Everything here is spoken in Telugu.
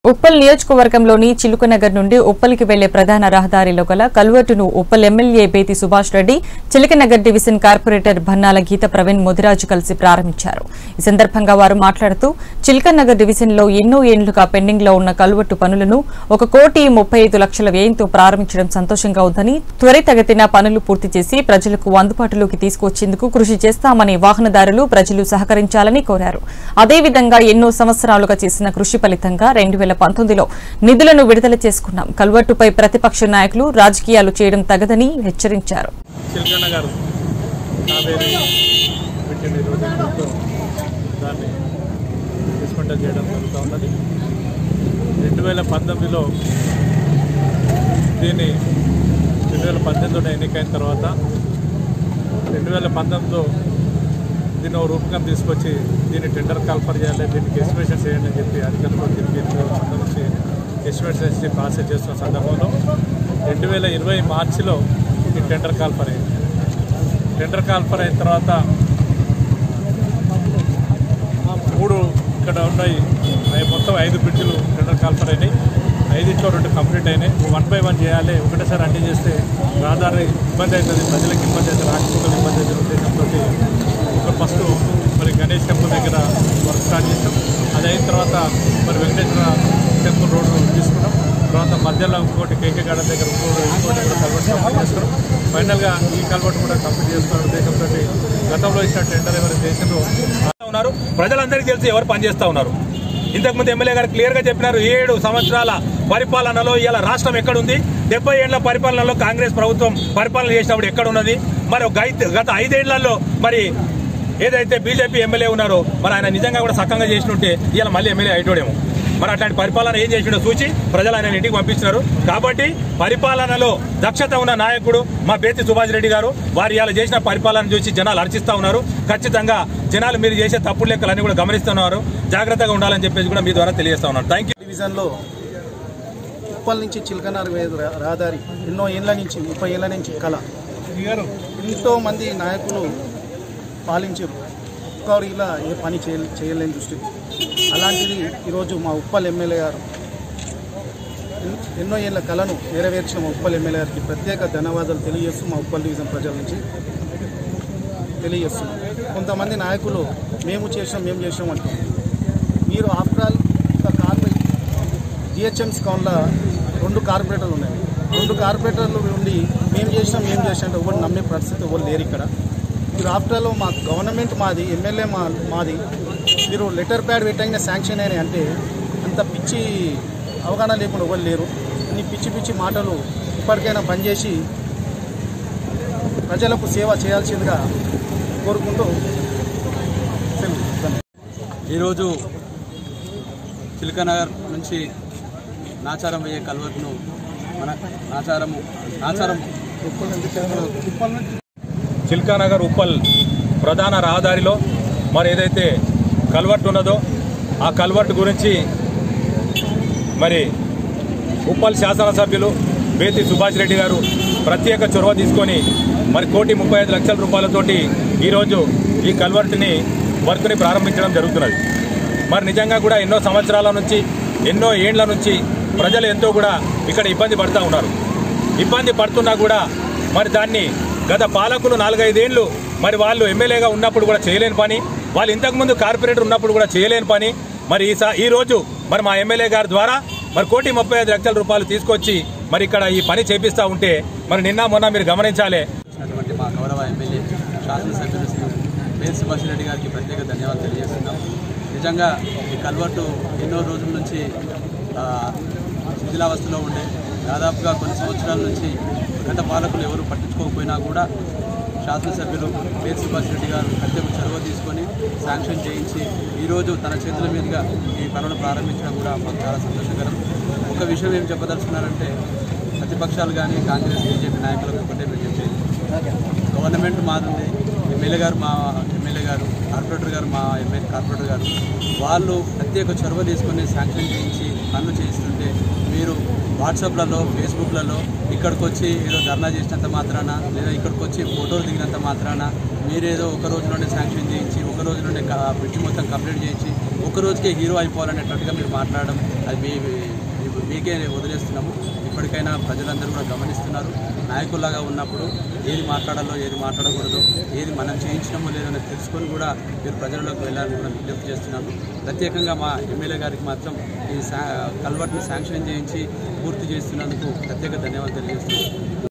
ఉప్పల్ నియోజకవర్గంలోని చిలుకనగర్ నుండి ఉప్పల్కి వెళ్లే ప్రధాన రహదారిలో గల కల్వర్టును Uppal MLA Bethi Subhash Reddy Chilkanagar division corporator Bannala Geetha Praveen Mudiraj కలిసి ప్రారంభించారు ఈ సందర్భంగా వారు మాట్లాడుతూ చిలకనగర్ డివిజన్లో ఎన్నో ఏండ్లుగా పెండింగ్ లో ఉన్న కల్వర్టు పనులను ఒక కోటి ముప్పై ఐదు లక్షల వ్యయంతో ప్రారంభించడం సంతోషంగా ఉందని త్వరితగతిన పనులు పూర్తి చేసి ప్రజలకు అందుబాటులోకి తీసుకొచ్చేందుకు కృషి చేస్తామని వాహనదారులు ప్రజలు సహకరించాలని కోరారు అదేవిధంగా ఎన్నో సంవత్సరాలుగా చేసిన కృషి ఫలితంగా రెండు వేల పంతొమ్మిదిలో నిధులను విడుదల చేసుకున్నాం కల్వర్టుపై ప్రతిపక్ష నాయకులు రాజకీయాలు చేయడం తగదని హెచ్చరించారు చిలకన్న గారు కావేరి పెట్టిన ఈరోజు ప్రభుత్వం దాన్ని డిస్మెంటల్ చేయడం జరుగుతూ ఉన్నది రెండు వేల పంతొమ్మిదిలో దీన్ని రెండు వేల పద్దెనిమిదిలో ఎన్నికైన తర్వాత రెండు వేల పంతొమ్మిదిలో దీన్ని ఒక రూపకం తీసుకొచ్చి దీన్ని టెండర్ కాల్ఫర్ చేయాలి దీనికి ఎస్టిమేషన్ చేయండి అని చెప్పి అధికారులు చెప్పి రెండు వేల పంతొమ్మిది నుంచి ఎస్టిమేషన్ చేసి ప్రాసెస్ చేస్తున్న సందర్భంలో రెండు వేల ఇరవై మార్చిలో ఈ టెండర్ కాల్ఫర్ అయింది టెండర్ కాల్ఫర్ అయిన తర్వాత మూడు ఇక్కడ ఉన్నాయి అవి మొత్తం ఐదు బ్రిడ్జ్లు టెండర్ కాల్ఫర్ అయినాయి ఐదింట్లో రెండు కంప్లీట్ అయినాయి వన్ బై వన్ చేయాలి ఒకటేసారి అన్ని చేస్తే రహదారి ఇబ్బంది అవుతుంది ప్రజలకు ఇబ్బంది అవుతుంది రాకపోకలు ఇబ్బంది అవుతుంది ఉద్దేశంతో ఇప్పుడు ఫస్ట్ మరి గణేష్ టెంపుల్ దగ్గర వర్క్ స్టార్ట్ చేసాం అది అయిన తర్వాత మరి వెంకటేశ్వర టెంపుల్ రోడ్డు తీసుకున్నాం తర్వాత మధ్యలో ఇంకోటి కేకే గార్డెన్ దగ్గర ఇంకోటి ఇంకోటి కూడా కల్వర్ట్ కంప్లీట్ చేసుకున్నాం ఫైనల్గా ఈ కల్వర్ట్ కూడా కంప్లీట్ చేసుకున్న ఉద్దేశంతో గతంలో ఇచ్చిన టెండర్ ఎవరి దేశంలో ఉన్నారు ప్రజలందరికీ తెలిసి ఎవరు పనిచేస్తా ఉన్నారు ఇంతకుముందు ఎమ్మెల్యే గారు క్లియర్ గా చెప్పినారు ఏడు సంవత్సరాల పరిపాలనలో ఇలా రాష్ట్రం ఎక్కడుంది డెబ్బై ఏళ్ల పరిపాలనలో కాంగ్రెస్ ప్రభుత్వం పరిపాలన చేసినప్పుడు ఎక్కడ ఉన్నది మరి ఒక ఐదు- గత ఐదేళ్లలో మరి ఏదైతే బీజేపీ ఎమ్మెల్యే ఉన్నారో మరి ఆయన నిజంగా కూడా సక్కంగా చేసినట్టే ఇలా మళ్ళీ ఎమ్మెల్యే అయిటోడేమో మరి అట్లాంటి పరిపాలన ఏం చేసిండో చూసి ప్రజలు ఆయన ఇంటికి పంపిస్తున్నారు కాబట్టి పరిపాలనలో దక్షత ఉన్న నాయకుడు మా బేతి సుభాష్ రెడ్డి గారు వారు ఇలా చేసిన పరిపాలన చూసి జనాలు అర్చిస్తా ఉన్నారు ఖచ్చితంగా జనాలు మీరు చేసే తప్పుడు లెక్కలన్నీ కూడా గమనిస్తున్నారు జాగ్రత్తగా ఉండాలని చెప్పేసి కూడా మీ ద్వారా తెలియజేస్తా ఉన్నారు థ్యాంక్ యూ డివిజన్లో ఉప్పల్ నుంచి చిలకనారు వేద రహదారి ఎన్నో ఏళ్ళ నుంచి ముప్పై ఏళ్ళ నుంచి కళ ఎంతో మంది నాయకులు పాలించారు ఒక్కరు ఇలా ఏ పని చేయ చేయలేని దృష్టి అలాంటిది ఈరోజు మా ఉప్పల్ ఎమ్మెల్యే గారు ఎన్- ఎన్నో ఏళ్ళ కళను నెరవేర్చిన మా ఉప్పల్ ఎమ్మెల్యే గారికి ప్రత్యేక ధన్యవాదాలు తెలియజేస్తూ మా ఉప్పల్ డివిజన్ ప్రజల నుంచి తెలియజేస్తున్నాం కొంతమంది నాయకులు మేము చేసాం మేము చేసాం అంటున్నారు మీరు ఆఫ్టర్ ఆల్ ఒక కార్పొరేట్ జిహెచ్ఎంసీ కౌన్లో రెండు కార్పొరేటర్లు ఉన్నాయి రెండు కార్పొరేటర్లు ఉండి మేము చేసినాం మేము చేసినాం అంటే ఎవరు నమ్మే పరిస్థితి ఎవరు లేరు ఇక్కడ మీరు ఆఫ్టర్ ఆల్ మా గవర్నమెంట్ మాది ఎమ్మెల్యే మా మాది మీరు లెటర్ ప్యాడ్ పెట్టగానే శాంక్షన్ అయినాయి అంటే అంత పిచ్చి అవగాహన లేకుండా ఎవరు లేరు అని పిచ్చి పిచ్చి మాటలు ఇప్పటికైనా పనిచేసి ప్రజలకు సేవ చేయాల్సిందిగా కోరుకుంటూ సెలవు. ధన్యవాదాలు. ఈరోజు చిలకనగర్ నుంచి నాచారం అయ్యే కల్వర్ట్ను మన నాచారము నాచారం చిల్కానగర్ ఉప్పల్ ప్రధాన రహదారిలో మరి ఏదైతే కల్వర్ట్ ఉన్నదో ఆ కల్వర్ట్ గురించి మరి ఉప్పల్ శాసనసభ్యులు బేతి సుభాష్ రెడ్డి గారు ప్రత్యేక చొరవ తీసుకొని మరి కోటి ముప్పై ఐదు లక్షల రూపాయలతోటి ఈరోజు ఈ కల్వర్ట్ని వర్క్ని ప్రారంభించడం జరుగుతున్నది మరి నిజంగా కూడా ఎన్నో సంవత్సరాల నుంచి ఎన్నో ఏండ్ల నుంచి ప్రజలు ఎంతో కూడా ఇక్కడ ఇబ్బంది పడుతూ ఉన్నారు ఇబ్బంది పడుతున్నా కూడా మరి దాన్ని గత పాలకులు నాలుగైదేళ్లు మరి వాళ్ళు ఎమ్మెల్యేగా ఉన్నప్పుడు కూడా చేయలేని పని వాళ్ళు ఇంతకుముందు కార్పొరేటర్ ఉన్నప్పుడు కూడా చేయలేని పని మరి ఈ సా- ఈ రోజు మరి మా ఎమ్మెల్యే గారి ద్వారా మరి కోటి ముప్పై ఐదు లక్షల రూపాయలు తీసుకొచ్చి మరి ఇక్కడ ఈ పని చేపిస్తా ఉంటే మరి నిన్న మొన్న మీరు గమనించాలి వచ్చినటువంటి మా గౌరవ ఎమ్మెల్యే శాసనసభ్యులు శ్రీ వేల్ సుభాష్ రెడ్డి గారికి ప్రత్యేక ధన్యవాదాలు తెలియజేస్తున్నాం నిజంగా ఈ కల్వర్టు ఎన్నో రోజుల నుంచి ఆ, శిథిలావస్థలో ఉండే దాదాపుగా కొన్ని సంవత్సరాల నుంచి గత పాలకులు ఎవరు పట్టించుకోకపోయినా కూడా శాసనసభ్యులు వేల్ సుభాష్ రెడ్డి గారు ప్రత్యేక చొరవ తీసుకొని శాంక్షన్ చేయించి ఈరోజు తన చేతుల మీదుగా ఈ పనులు ప్రారంభించడం కూడా మాకు చాలా సంతోషకరం ఒక విషయం ఏం చెప్పదలుచుకున్నారంటే ప్రతిపక్షాలు కానీ కాంగ్రెస్ బీజేపీ నాయకులకు ఒకటే మేము చెప్పేది గవర్నమెంట్ మాది ఎమ్మెల్యే గారు మా ఎమ్మెల్యే గారు కార్పొరేటర్ గారు మా ఎమ్మెల్యే కార్పొరేటర్ గారు వాళ్ళు ప్రత్యేక చొరవ తీసుకొని శాంక్షన్ చేయించి పనులు చేయిస్తుంటే మీరు వాట్సాప్లలో ఫేస్బుక్లలో ఇక్కడికి వచ్చి ఏదో ధర్నా చేసినంత మాత్రాన లేదా ఇక్కడికి వచ్చి ఫోటోలు దిగినంత మాత్రాన మీరేదో ఒక రోజులోనే శాంక్షన్ చేయించి ఒక రోజులోనే క- బ్రిడ్జ్ మొత్తం కంప్లీట్ చేయించి ఒక రోజుకే హీరో అయిపోవాలనేటట్టుగా మీరు మాట్లాడడం అది మీ మీ- మీకే వదిలేస్తున్నాము ఇప్పటికైనా ప్రజలందరూ కూడా గమనిస్తున్నారు నాయకుల్లాగా ఉన్నప్పుడు ఏది మాట్లాడాలో ఏది మాట్లాడకూడదు ఏది మనం చేయించడమో లేదని తెలుసుకొని కూడా మీరు ప్రజల్లోకి వెళ్ళాలని కూడా విజ్ఞప్తి చేస్తున్నాను ప్రత్యేకంగా మా ఎమ్మెల్యే గారికి మాత్రం ఈ శా కల్వర్ట్ని శాంక్షన్ చేయించి పూర్తి చేస్తున్నందుకు ప్రత్యేక ధన్యవాదాలు తెలియజేస్తున్నాను